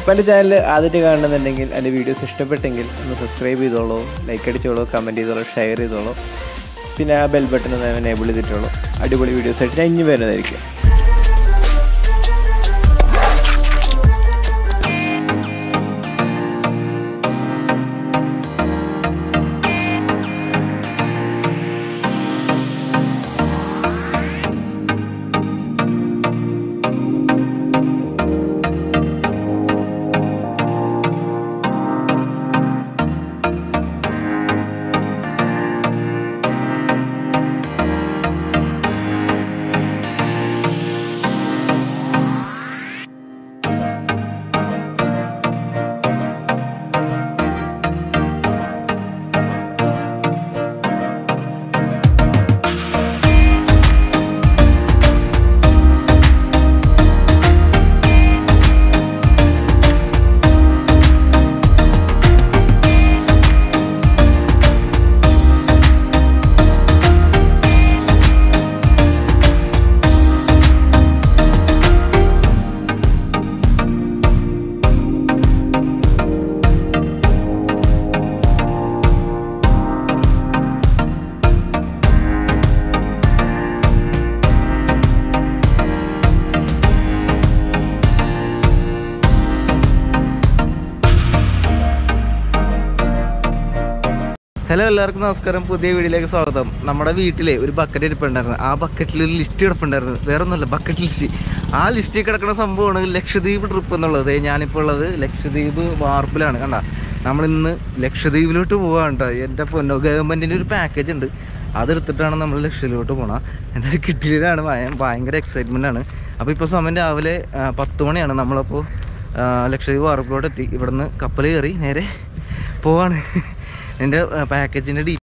അപ്പോൾ എൻ്റെ ചാനൽ ആദ്യമായിട്ട് കാണുന്നുണ്ടെങ്കിൽ എൻ്റെ വീഡിയോസ് ഇഷ്ടപ്പെട്ടെങ്കിൽ ഒന്ന് സബ്സ്ക്രൈബ് ചെയ്തോളൂ ലൈക്ക് അടിച്ചോളൂ കമൻറ്റ് ചെയ്തോളൂ ഷെയർ ചെയ്തോളൂ പിന്നെ ആ ബെൽ ബട്ടൺ ഒന്ന് എനേബിൾ ചെയ്തിട്ടുള്ളൂ അടിപൊളി വീഡിയോസ് ആയിട്ട് ഞാൻ ഇനി വരുന്നതായിരിക്കും ഹലോ എല്ലാവർക്കും നമസ്കാരം പുതിയ വീഡിയോയിലേക്ക് സ്വാഗതം നമ്മുടെ വീട്ടിലെ ഒരു ബക്കറ്റ് ഇരിപ്പുണ്ടായിരുന്നു ആ ബക്കറ്റിൽ ഒരു ലിസ്റ്റ് കിടപ്പുണ്ടായിരുന്നു വേറെ ഒന്നുമല്ല ബക്കറ്റ് ലിസ്റ്റ് ആ ലിസ്റ്റിൽ കിടക്കുന്ന സംഭവമാണ് ലക്ഷദ്വീപ് ട്രിപ്പ് എന്നുള്ളത് ഞാനിപ്പോൾ ഉള്ളത് ലക്ഷദ്വീപ് വാർപ്പിലാണ് കണ്ട നമ്മളിന്ന് ലക്ഷദ്വീപിലോട്ട് പോവാണ് കേട്ടോ എൻ്റെ പൊന്നോ ഗവൺമെൻറ്റിൻ്റെ ഒരു പാക്കേജ് ഉണ്ട് അതെടുത്തിട്ടാണ് നമ്മൾ ലക്ഷദ്വീപിലോട്ട് പോകണം എന്തായാലും കിട്ടിയതാണ് ഭയ- ഭയങ്കര എക്സൈറ്റ്മെൻ്റ് ആണ് അപ്പോൾ ഇപ്പോൾ സമയം രാവിലെ ആ, പത്ത് മണിയാണ് നമ്മളപ്പോൾ ആ, ലക്ഷദ്വീപ് വാർപ്പിലോട്ട് എത്തി ഇവിടുന്ന് കപ്പൽ കയറി നേരെ പോവാണ് എൻ്റെ പാക്കേജിൻ്റെ ഡീ